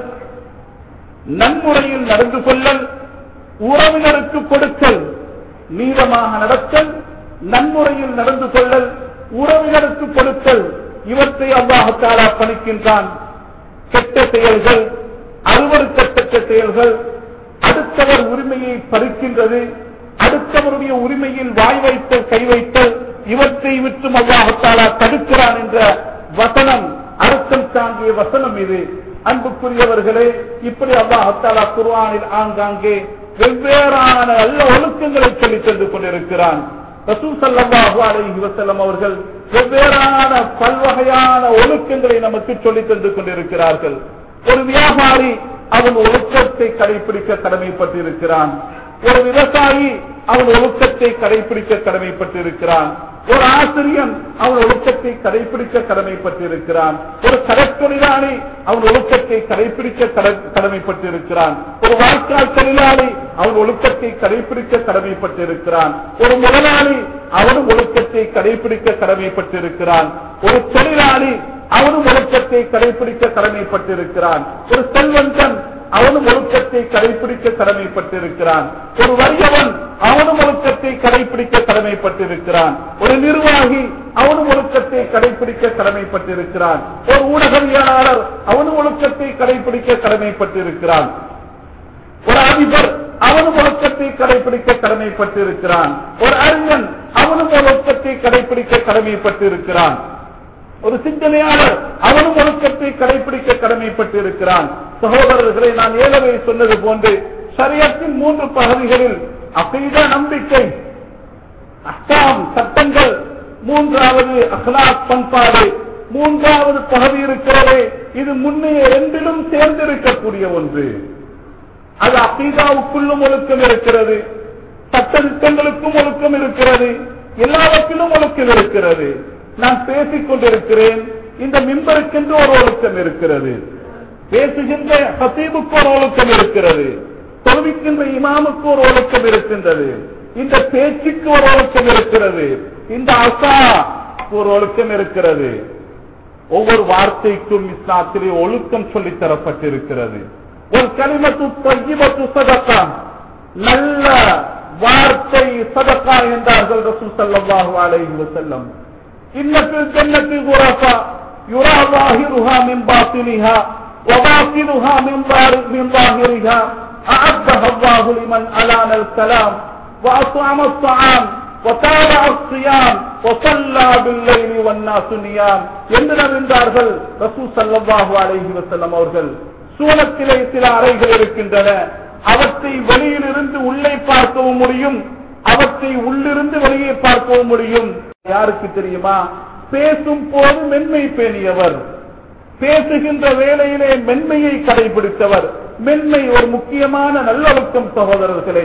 நன்முறையில் நடந்து கொள்ளல் உறவினருக்கு கொடுத்தல் நீளமாக நடத்தல் நன்முறையில் நடந்து கொள்ளல் உறவினருக்கு கொடுத்தல் இவற்றை அல்லாஹாலா பணிக்கின்றான் கெட்ட செயல்கள் அருவறுக்கத்தக்க செயல்கள் அடுத்தவர் உரிமையை பறிக்கின்றது அடுத்தவருடைய உரிமையில் வாய் வைத்தல் கை வைத்தல் இவற்றை விற்றும் அல்லாஹாலா தடுக்கிறான் என்ற வசனம் அர்த்தம் தாங்கிய வசனம் இது அன்புக்குரியவர்களே இப்படி அல்லாஹாலா குர்ஆனில் ஆங்காங்கே வெவ்வேறான நல்ல ஒழுக்கங்களை சொல்லித் தந்து கொண்டிருக்கிறான் ரசூல் ஸல்லல்லாஹு அலைஹி வஸல்லம் அவர்கள் வெவ்வேறான பல்வகையான ஒழுக்கங்களை நமக்கு சொல்லித் தந்து கொண்டிருக்கிறார்கள் ஒரு வியாபாரி அவன் ஒழுக்கத்தை கடைபிடிக்க கடமைப்பட்டிருக்கிறான் ஒரு விவசாயி அவன் ஒழுக்கத்தை கடைபிடிக்க கடமைப்பட்டிருக்கிறான் ஒரு ஆசிரியன் அவன் ஒழுக்கத்தை கடைபிடிக்க கடமைப்பட்டிருக்கிறான் ஒரு கடற்தொழிலாளி அவன் ஒழுக்கத்தை கடைபிடிக்க கட- கடமைப்பட்டிருக்கிறான் ஒரு வாய்க்கால் தொழிலாளி அவன் ஒழுக்கத்தை கடைபிடிக்க கடமைப்பட்டிருக்கிறான் ஒரு முதலாளி அவனும் ஒழுக்கத்தை கடைபிடிக்க கடமைப்பட்டிருக்கிறான் ஒரு தொழிலாளி அவனும் ஒழுக்கத்தை கடைபிடிக்க கடமைப்பட்டிருக்கிறான் ஒரு செல்வந்தன் அவனும் ஒழுக்கத்தை கடைபிடிக்க கடமைப்பட்டிருக்கிறான் ஒரு வறியவன் அவனும் ஒழுக்கத்தை கடைபிடிக்க கடமைப்பட்டிருக்கிறான் ஒரு நிர்வாகி அவனும் ஒழுக்கத்தை கடைபிடிக்க கடமைப்பட்டிருக்கிறான் ஒரு ஊடகவியலாளர் அவனும் ஒழுக்கத்தை கடைபிடிக்க கடமைப்பட்டிருக்கிறான் ஒரு அதிபர் அவனும் ஒழுக்கத்தை கடைபிடிக்க கடமைப்பட்டிருக்கிறான் ஒரு அறிஞன் அவனும் ஒழுக்கத்தை கடைபிடிக்க கடமைப்பட்டிருக்கிறான் ஒரு சிந்தனையாளர் அவனும் ஒழுக்கத்தை கடைபிடிக்க கடமைப்பட்டிருக்கிறான் சகோதரர்களை நான் ஏழவை சொன்னது போன்று சரியத்தின் மூன்று பகுதிகளில் அசைத நம்பிக்கை அஸ்தாம் சட்டங்கள் மூன்றாவது அஹ்லாக் பண்பாடு மூன்றாவது பகுதி இருக்கிறது இது முன்னைய ரெண்டிலும் சேர்ந்திருக்கக்கூடிய ஒன்று அது அசீதாவுக்குள்ளும் ஒழுக்கம் இருக்கிறது சட்ட திட்டங்களுக்கும் ஒழுக்கம் இருக்கிறது எல்லாவற்றிலும் ஒழுக்கம் இருக்கிறது நான் பேசிக் கொண்டிருக்கிறேன் இந்த மின்பருக்கென்று ஒரு ஒழுக்கம் இருக்கிறது பேசுகின்ற ஹசீபுக்கு ஒரு ஒழுக்கம் இருக்கிறது தொழுவிக்கின்ற இமாமுக்கு ஒரு ஒழுக்கம் இருக்கின்றது இந்த பேச்சுக்கு ஒரு ஒழுக்கம் இருக்கிறது இந்த அசா ஒரு ஒழுக்கம் இருக்கிறது ஒவ்வொரு வார்த்தைக்கும் இஸ்லாத்திலே ஒழுக்கம் சொல்லித் தரப்பட்டிருக்கிறது ஒரு கலிமத்து தஜிமத்து சதக்கா நல்ல வார்த்தை சதக்கா என்றார்கள் ரசூல் ஸல்லல்லாஹு அலைஹி வஸல்லம் إن في الجنة غرفا يرى ظاهرها من باطنها وباطنها من ظاهر- من ظاهرها أعدها الله لمن ألان الكلام وأطعم الطعام وتابع الصيام وصلى بالليل والناس نيام என்று நம்பினார்கள் ரசூல் ஸல்லல்லாஹு அலைஹி வஸல்லம் அவர்கள் சூனத்திலே சில அறைகள் இருக்கின்றன அவற்றை வெளியிலிருந்து உள்ளே பார்க்கவும் முடியும் அவற்றை உள்ளிருந்து வெளியே பார்க்கவும் முடியும் யாருக்கு தெரியுமா பேசும் போது மென்மை பேணியவர் பேசுகின்ற வேளையிலே மென்மையை கடைபிடித்தவர் மென்மை ஒரு முக்கியமான நல்லொழுக்கம் சகோதரர்களே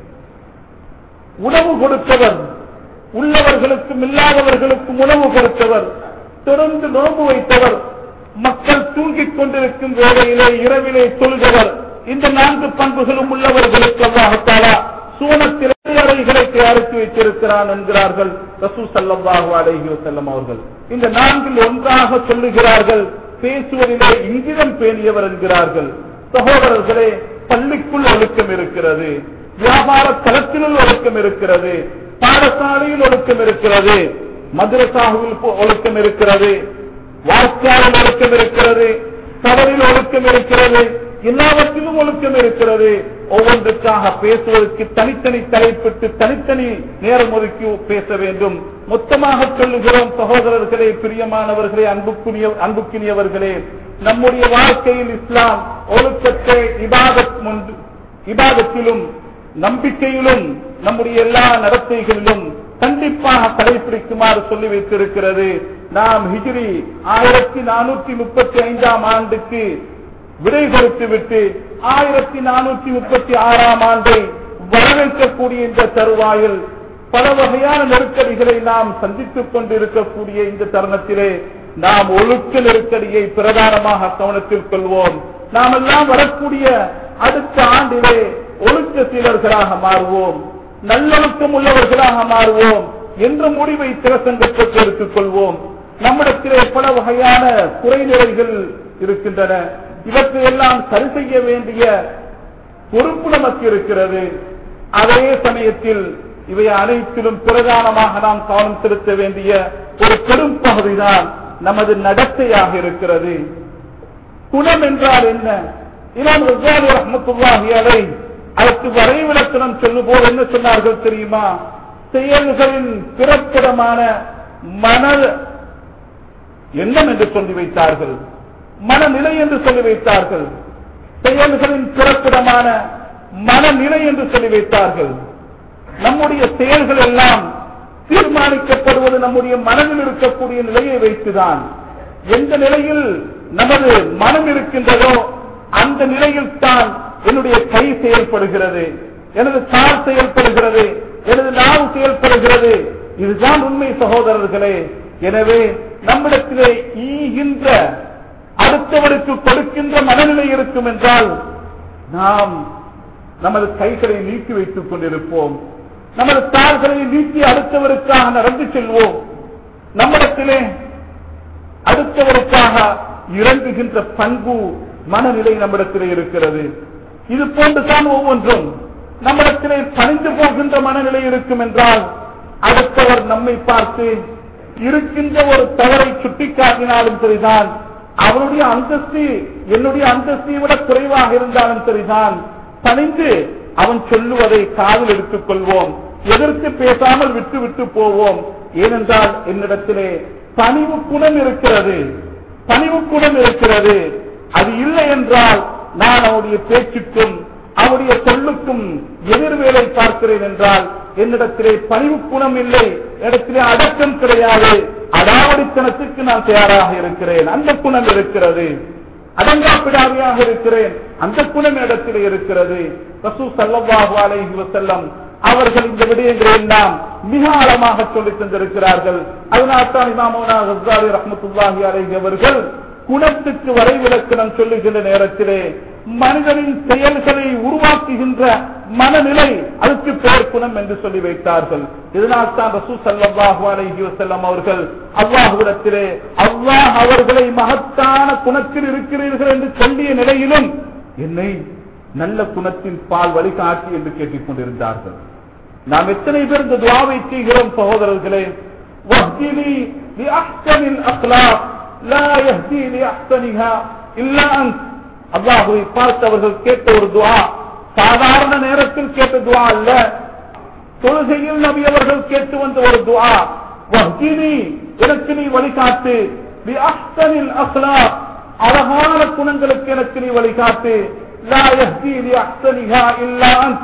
உணவு கொடுத்தவர் உள்ளவர்களுக்கும் இல்லாதவர்களுக்கும் உணவு கொடுத்தவர் தொடர்ந்து நோம்பு வைத்தவர் மக்கள் தூங்கிக் கொண்டிருக்கும் வேளையிலே இரவிலே சொல்கிறவர் இந்த நான்கு பண்புகளும் உள்ளவர்களுக்கு அல்லாஹாலா சூனத்தில் அறைகளை தயாரித்து வைத்திருக்கிறான் என்கிறார்கள் ரசூ சல்லாஹு அலைஹி வஸல்லம் அவர்கள் இந்த நான்கில் ஒன்றாக சொல்லுகிறார்கள் பேசுவதிலே இங்கிதம் பேணியவர் என்கிறார்கள் சகோதரர்களே பள்ளிக்குள் ஒழுக்கம் இருக்கிறது வியாபார தளத்தினுள் ஒழுக்கம் இருக்கிறது பாடசாலையில் ஒழுக்கம் இருக்கிறது மதுரசாவில் ஒழுக்கம் இருக்கிறது வாக்கியாவில் ஒழுக்கம் இருக்கிறது தவறில் ஒழுக்கம் இருக்கிறது எல்லாவற்றிலும் ஒழுக்கம் இருக்கிறது ஒவ்வொன்றுக்காக பேசுவதற்கு தனித்தனி தலைப்பிட்டு தனித்தனி நேரம் ஒதுக்கி பேச வேண்டும் மொத்தமாக சொல்லுகிறோம் சகோதரர்களே பிரியமானவர்களே அன்புக்குரிய அன்புக்கினியவர்களே நம்முடைய வாழ்க்கையில் இஸ்லாம் ஒழுக்கத்தை இபாதத் முன்பு இபாதத்திலும் நம்பிக்கையிலும் நம்முடைய எல்லா நடத்தைகளிலும் கண்டிப்பாக கடைபிடிக்குமாறு சொல்லி வைத்திருக்கிறது நாம் ஹிஜ்ரி ஆயிரத்தி நானூற்றி முப்பத்தி ஐந்தாம் ஆண்டுக்கு விடை கொடுத்து விட்டு ஆயிரத்தி நானூற்றி முப்பத்தி ஆறாம் ஆண்டை வரவேற்கக்கூடிய இந்த தருவாயில் பல வகையான நெருக்கடிகளை நாம் சந்தித்துக் கொண்டிருக்கக்கூடிய இந்த தருணத்திலே நாம் ஒழுக்க நெருக்கடியை பிரதானமாக கவனத்தில் கொள்வோம் நாம் எல்லாம் வரக்கூடிய அடுத்த ஆண்டிலே ஒழுக்க சீலர்களாக மாறுவோம் நல்லொழுக்கம் உள்ளவர்களாக மாறுவோம் என்ற முடிவை திரசங்கப்பட்டு எடுத்துக் கொள்வோம் நம்மிடத்திலே பல வகையான குறைநிலைகள் இருக்கின்றன இவற்றை எல்லாம் சரி செய்ய வேண்டிய பொறுப்பு நமக்கு இருக்கிறது அதே சமயத்தில் இவை அனைத்திலும் பிரதானமாக நாம் கவனம் செலுத்த வேண்டிய ஒரு பெரும் பகுதிதான் நமது நடத்தையாக இருக்கிறது குணம் என்றால் என்ன இமாம் ரஜாலி ரஹமத்துல்லாஹி அலை அதற்கு வரைவிலக்கணம் சொல்லும் போது என்ன சொன்னார்கள் தெரியுமா செயல்களின் பிறப்பிடமான மன எண்ணம் என்று சொல்லி வைத்தார்கள் மனநிலை என்று சொல்லி வைத்தார்கள் செயல்களின் பிறப்பிடமான மனநிலை என்று சொல்லி வைத்தார்கள் நம்முடைய செயல்கள் எல்லாம் தீர்மானிக்கப்படுவது நம்முடைய மனதில் இருக்கக்கூடிய நிலையை வைத்துதான் எந்த நிலையில் நமது மனம் இருக்கின்றதோ அந்த நிலையில் தான் என்னுடைய கை செயல்படுகிறது எனது கால் செயல்படுகிறது எனது நாவு செயல்படுகிறது இதுதான் உண்மை சகோதரர்களே எனவே நம்மிடத்திலே ஈகின்ற அடுத்தவருக்கு கொடுக்கின்ற மனநிலை இருக்கும் என்றால் நாம் நமது கைகளை நீக்கி வைத்துக் கொண்டிருப்போம் நமது கால்களை நீக்கி அடுத்தவருக்காக நடந்து செல்வோம் நம்மிடத்திலே அடுத்தவருக்காக இறங்குகின்ற பண்பு மனநிலை நம்மிடத்திலே இருக்கிறது இது போன்றுதான் ஒவ்வொன்றும் நம்மிடத்திலே பணிந்து போகின்ற மனநிலை இருக்கும் என்றால் அடுத்தவர் நம்மை பார்த்து இருக்கின்ற ஒரு தவறை சுட்டிக்காட்டினாலும் சரிதான் அவருடைய அந்தஸ்து என்னுடைய அந்தஸ்தை விட குறைவாக இருந்தாலும் சரிதான் பணிந்து அவன் சொல்லுவதை காதில் எடுத்துக் கொள்வோம் எதற்கு பேசாமல் விட்டு விட்டு போவோம் ஏனென்றால் என்னிடத்திலே பணிவு குணம் இருக்கிறது பணிவு குணம் இருக்கிறது அது இல்லை என்றால் நான் அவருடைய பேச்சுக்கும் அவருடைய சொல்லுக்கும் எதிர்வேலை பார்க்கிறேன் என்றால் என்னிடத்திலே பணிவு குணம் இல்லை இடத்திலே அடக்கம் கிடையாது அடாவடித்தனத்துக்கு நான் தயாராக இருக்கிறேன் அந்த குணம் இருக்கிறது அடங்காப்பிடாமையாக இருக்கிறேன் அந்த குணம் இடத்திலே இருக்கிறது ரசூ சல்லல்லாஹு அலைஹி வஸல்லம் அவர்கள் இந்த விடயங்களை எல்லாம் மிக ஆழமாக சொல்லி தந்திருக்கிறார்கள் அதனால்தான் இமாமோனா ஹஸ்தாரி ரஹமத்துல்லாஹி அலைஹி அவர்கள் குணத்துக்கு வரைவிலக்கணம் சொல்லுகின்ற நேரத்திலே மனிதனின் செயல்களை உருவாக்குகின்ற மனநிலை அதுக்கு பெயர் குணம் என்று சொல்லி வைத்தார்கள் இதனால் தான் ரசூ சல்லாஹூ அலைஹி வஸல்லம் அவர்கள் அல்லாஹுவிடத்திலே அல்லாஹ் அவர்களை மகத்தான குணத்தில் இருக்கிறீர்கள் என்று சொல்லிய நிலையிலும் என்னை நல்ல குணத்தின் பால் வழிகாட்டி என்று கேட்டுக் கொண்டிருந்தார்கள் நாம் எத்தனை பேர் இந்த துவாவை செய்கிறோம் சகோதரர்களே வஹ்தினி லிஅஹ்சனில் அக்லாக் லா யஹ்தி லிஅஹ்சனிஹா இல்லா அன்த் அல்லாஹுவை பார்த்தவர்கள் கேட்ட ஒரு துவா சாதாரண நேரத்தில் கேட்ட துவா அல்ல தொழுகையில் நபி அவர்கள் கேட்டு வந்த ஒரு துஆ வஹ்தினி எனக்கு நீ வழிகாட்டு பி அஹ்சனில் அக்லாக் அழகான குணங்களுக்கு எனக்கு நீ வழிகாட்டு லா யஹ்தி லி அஹ்சனிஹா இல்லா அன்த்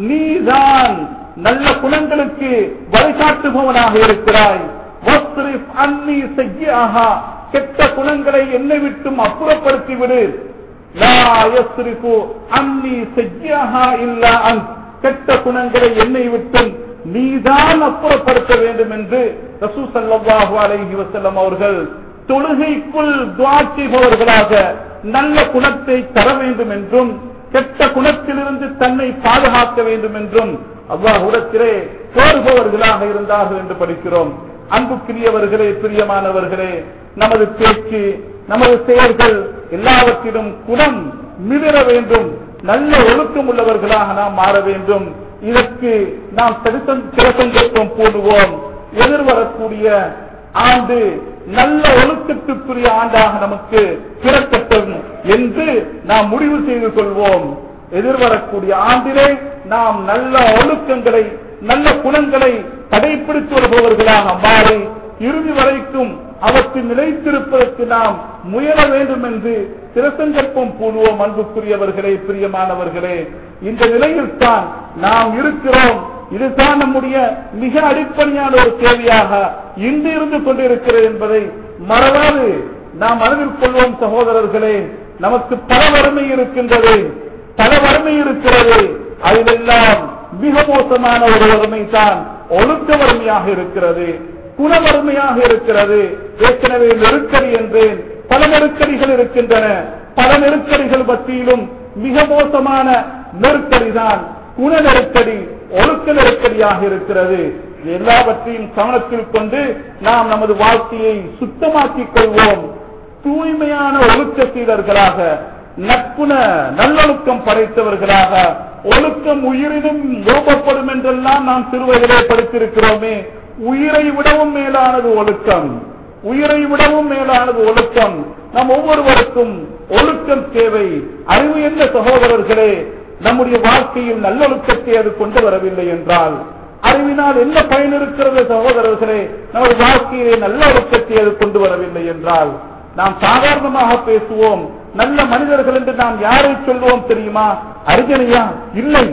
நீதான் நல்ல குணங்களுக்கு வழிகாட்டுபவனாக இருக்கிறாய் வஸ்ரிஃப் அன்னி செய்யாஹா கெட்ட குணங்களை என்னை விட்டும் அப்புறப்படுத்தி விடு லா யஸ்ரிஃபு அன்னி செய்யாஹா இல்லா அன்த் கெட்ட குணங்களை என்னை விட்டும் நீதான் அப்புறப்படுத்த வேண்டும் என்று ரசூ சல்லாஹு அலைஹி வஸல்லம் அவர்கள் தொழுகைக்குள் துஆ செய்பவர்களாக நல்ல குணத்தை தர வேண்டும் என்றும் கெட்ட குணத்திலிருந்து தன்னை பாதுகாக்க வேண்டும் என்றும் அல்லாஹுடத்திலே கோருபவர்களாக இருந்தார்கள் என்று படிக்கிறோம் அன்புக்குரியவர்களே பிரியமானவர்களே நமது பேச்சு நமது செயல்கள் எல்லாவற்றிலும் குணம் மிளிர வேண்டும் நல்ல ஒழுக்கம் உள்ளவர்களாக நாம் மாற வேண்டும் இதற்கு நாம் சிறசங்கத்துவம் போடுவோம் எதிர்வரக்கூடிய ஆண்டு நல்ல ஒழுக்கத்துக்குரிய ஆண்டாக நமக்கு பிறக்கட்டும் என்று நாம் முடிவு செய்து கொள்வோம் எதிர்வரக்கூடிய ஆண்டிலே நாம் நல்ல ஒழுக்கங்களை நல்ல குணங்களை கடைபிடித்து வருபவர்களாக மாறி இறுதி வரைக்கும் அவற்றில் நிலைத்திருப்பதற்கு நாம் முயல வேண்டும் என்று சிறசங்கற்பம் பூர்வோம் அன்புக்குரியவர்களே பிரியமானவர்களே இந்த நிலையில் தான் நாம் இருக்கிறோம் இதுதான் நம்முடைய மிக அடிப்படையான ஒரு தேவையாக இன்று இருந்து கொண்டிருக்கிறது என்பதை மறவாது நாம் மனதில் கொள்வோம் சகோதரர்களே நமக்கு பல வறுமை இருக்கின்றது பல வறுமை இருக்கிறது அதிலெல்லாம் மிக மோசமான ஒரு வறுமை தான் ஒழுக்க வறுமையாக இருக்கிறது குண வறுமையாக இருக்கிறது ஏற்கனவே நெருக்கடி என்றேன் பல நெருக்கடிகள் இருக்கின்றன பல நெருக்கடிகள் பற்றியிலும் மிக மோசமான நெருக்கடி தான் குண நெருக்கடி ஒழுக்க நெருக்கடியாக இருக்கிறது எல்லாவற்றையும் கவனத்தில் கொண்டு நாம் நமது வாழ்க்கையை சுத்தமாக்கிக் கொள்வோம் தூய்மையான ஒழுக்க சீடர்களாக நட்புண நல்லொழுக்கம் படைத்தவர்களாக ஒழுக்கம் உயிரினும் லோபப்படும் என்றெல்லாம் நாம் சிறுவயதிலே படித்திருக்கிறோமே உயிரை விடவும் மேலானது ஒழுக்கம் உயிரை விடவும் மேலானது ஒழுக்கம் நம் ஒவ்வொருவருக்கும் ஒழுக்கம் தேவை அறிவு என்ற சகோதரர்களே நம்முடைய வாழ்க்கையில் நல்லொழுக்கத்தை அது கொண்டு வரவில்லை என்றால் அறிவினால் என்ன பயன் இருக்கிறது சகோதரர்களே நமது வாழ்க்கையிலே நல்ல ஒழுக்கத்தை அது கொண்டு வரவில்லை என்றால் நாம் சாதாரணமாக பேசுவோம் நல்ல மனிதர்கள் என்று நாம் யாரை சொல்லுவோம் தெரியுமா அறிஞனையா இல்லை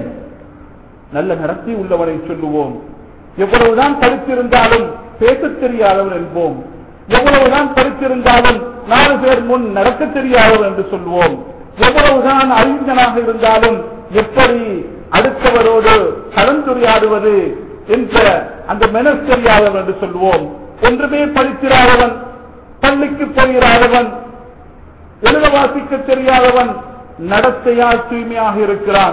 நல்ல நடத்தி உள்ளவனை சொல்லுவோம் எவ்வளவுதான் படித்திருந்தாலும் பேசத் தெரியாதவன் என்போம் எவ்வளவுதான் படித்திருந்தாலும் நாலு பேர் முன் நடக்க தெரியாதவன் என்று சொல்வோம் எவ்வளவுதான் அறிஞனாக இருந்தாலும் எப்படி அடுத்தவரோடு கலந்துரையாடுவது என்ற அந்த மெனஸ் தெரியாதவன் என்று சொல்வோம் ஒன்றுமே படித்திராதவன் பள்ளிக்கு போகிறாதவன் எழுத வாசிக்க தெரியாதவன் நடத்தையால் தூய்மையாக இருக்கிறான்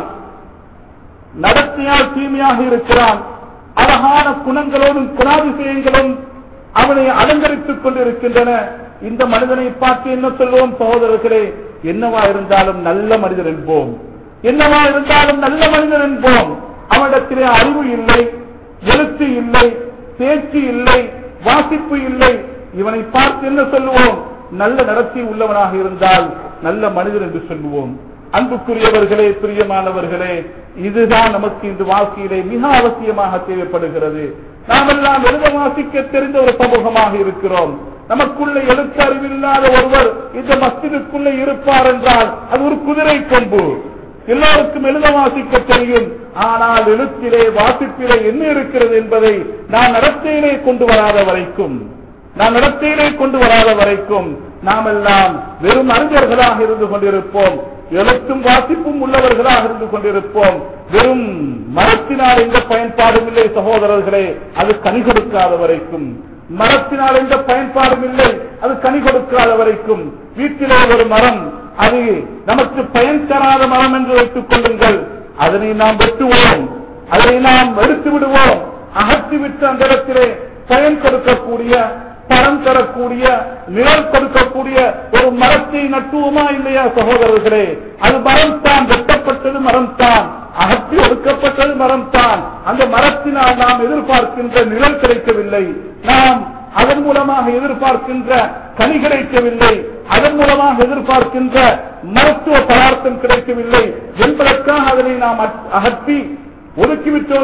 நடத்தையால் தூய்மையாக இருக்கிறான் அழகான குணங்களோடும் குணாதிசயங்களும் அவனை அலங்கரித்துக் கொண்டிருக்கின்றன இந்த மனிதனை பார்த்து என்ன சொல்வோம் சகோதரர்களே என்னவா இருந்தாலும் நல்ல மனிதர் என்போம் என்னவா இருந்தாலும் நல்ல மனிதர் என்போம் அவனிடத்திலே அறிவு இல்லை எழுத்து இல்லை பேச்சு இல்லை வாசிப்பு இல்லை இவனை பார்த்து என்ன சொல்லுவோம் நல்ல நடத்தி உள்ளவனாக இருந்தால் நல்ல மனிதர் என்று சொல்லுவோம் அன்புக்குரியவர்களே பிரியமானவர்களே இதுதான் நமக்கு இந்த வாழ்க்கையிலே மிக அவசியமாக தேவைப்படுகிறது நாமெல்லாம் எழுத வாசிக்க தெரிந்த ஒரு சமூகமாக இருக்கிறோம் நமக்குள்ள எழுத்து அறிவில்லாத ஒருவர் இந்த மஸ்திற்குள்ளே இருப்பார் என்றால் அது ஒரு குதிரை கொம்பு எல்லோருக்கும் எழுத வாசிக்க தெரியும் ஆனால் எழுத்திலே வாசிப்பிலே என்ன இருக்கிறது என்பதை நான் நடத்தையிலே கொண்டு வராத வரைக்கும் நாம் நடத்தையிலே கொண்டு வராத வரைக்கும் நாம் எல்லாம் வெறும் அறிஞர்களாக இருந்து கொண்டிருப்போம் எழுத்தும் வாசிப்பும் உள்ளவர்களாக இருந்து கொண்டிருப்போம் வெறும் மரத்தினால் எந்த பயன்பாடும் இல்லை சகோதரர்களே அது கனி கொடுக்காத வரைக்கும் மரத்தினால் எந்த பயன்பாடும் இல்லை அது கனி கொடுக்காத வரைக்கும் வீட்டிலே ஒரு மரம் அது நமக்கு பயன் தராத மரம் என்று வைத்துக் கொள்ளுங்கள் அதனை நாம் வெட்டுவோம் அதை நாம் எடுத்து விடுவோம் அகற்றிவிட்டு அந்த இடத்திலே பயன் கொடுக்கக்கூடிய பரம் தரக்கூடிய நிழல் கொடுக்கக்கூடிய ஒரு மரத்தை நட்டுவோமா இல்லையா சகோதரர்களே அது மரம் தான் வெட்டப்பட்டது மரம் தான் அகற்றி ஒடுக்கப்பட்டது மரம் தான் அந்த மரத்தினால் நாம் எதிர்பார்க்கின்ற நிழல் கிடைக்கவில்லை நாம் அதன் மூலமாக எதிர்பார்க்கின்ற கனி கிடைக்கவில்லை அதன் மூலமாக எதிர்பார்க்கின்ற மருத்துவ பதார்த்தம் கிடைக்கவில்லை என்பதற்காக அதனை நாம் அகற்றி ஒதுக்கிவிட்டோமே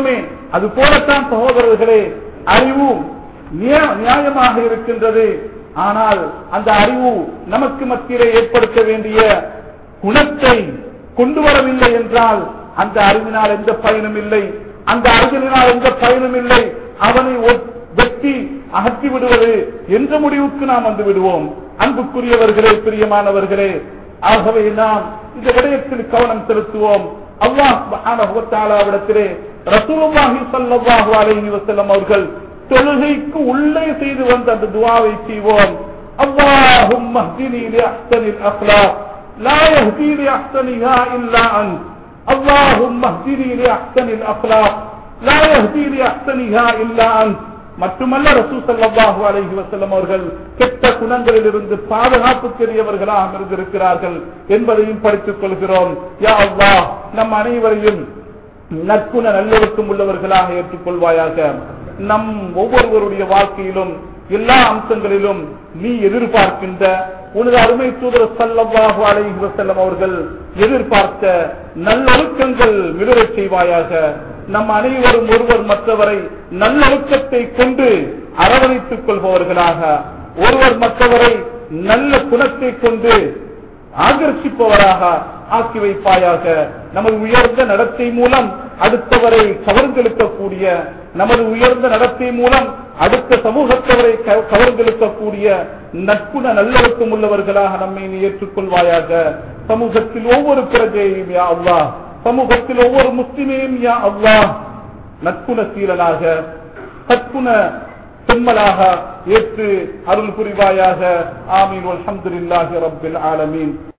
அது போலத்தான் சகோதரர்களே அறிவு நியா- நியாயமாக இருக்கின்றது ஆனால் அந்த அறிவு நமக்கு மத்தியிலே ஏற்படுத்த வேண்டிய குணத்தை கொண்டு வரவில்லை என்றால் அந்த அறிவினால் எந்த பயனும் இல்லை அந்த அறிவினால் எந்த பயனும் இல்லை அவனை ஒ- வெட்டி அகற்றி விடுவது என்ற முடிவுக்கு நாம் வந்து விடுவோம் அன்புக்குரியவர்களே பிரியமானவர்களே ஆகவே நாம் இந்த விடயத்தில் கவனம் செலுத்துவோம் அல்லாஹ் சுப்ஹானஹு வ தஆலாவிடத்திலே ரசூலுல்லாஹி ஸல்லல்லாஹு அலைஹி வஸல்லம் அவர்கள் தொழுகைக்கு உள்ளே செய்து வந்த அந்த துஆவை செய்வோம் اللهم اهدني لأحسن الأخلاق لا يهدي لأحسنها إلا أنت اللهم اهدني لأحسن الأخلاق لا يهدي لأحسنها إلا أنت மட்டுமல்ல ரசூ ஸல்லல்லாஹு அலைஹி வஸல்லம் அவர்கள் கெட்ட குணங்களில் இருந்து பாதுகாப்புக்குரியவர்களாக இருந்திருக்கிறார்கள் என்பதையும் படித்துக் கொள்கிறோம் யா அல்லாஹ் நம் அனைவரையும் நற்குண நல்லொழுக்கம் உள்ளவர்களாக ஏற்றுக்கொள்வாயாக நம் ஒவ்வொருவருடைய வாழ்க்கையிலும் எல்லா அம்சங்களிலும் நீ எதிர்பார்க்கின்ற உனது அருமை தூதர் சல்லல்லாஹு அலைஹி வஸல்லம் அவர்கள் எதிர்பார்த்த நல்லொழுக்கங்கள் மிளரச் செய்வாயாக நம் அனைவரும் ஒருவர் மற்றவரை நல்லொழுக்கத்தை கொண்டு அரவணைத்துக் கொள்பவர்களாக ஒருவர் மற்றவரை நல்ல குணத்தை கொண்டு ஆகர்ஷிப்பவராக ஆக்கி வைப்பாயாக நமது உயர்ந்த நடத்தை மூலம் அடுத்தவரை கவர்ந்தெழுக்கக்கூடிய நமது உயர்ந்த நடத்தை மூலம் அடுத்த சமூகத்தவரை க- கவர்ந்தெழுக்கக்கூடிய நட்புண நல்லொழுக்கம் உள்ளவர்களாக நம்மை நீ ஏற்றுக்கொள்வாயாக சமூகத்தில் ஒவ்வொரு பிரஜையும் யா அல்லாஹ் சமூகத்தில் ஒவ்வொரு முஸ்லிமையும் யா அல்லாஹ் நட்புண சீலனாக சற்குண செம்மலாக ஏற்று அருள் புரிவாயாக ஆமீன் அல்ஹம்துலில்லாஹி ரப்பில் ஆலமீன்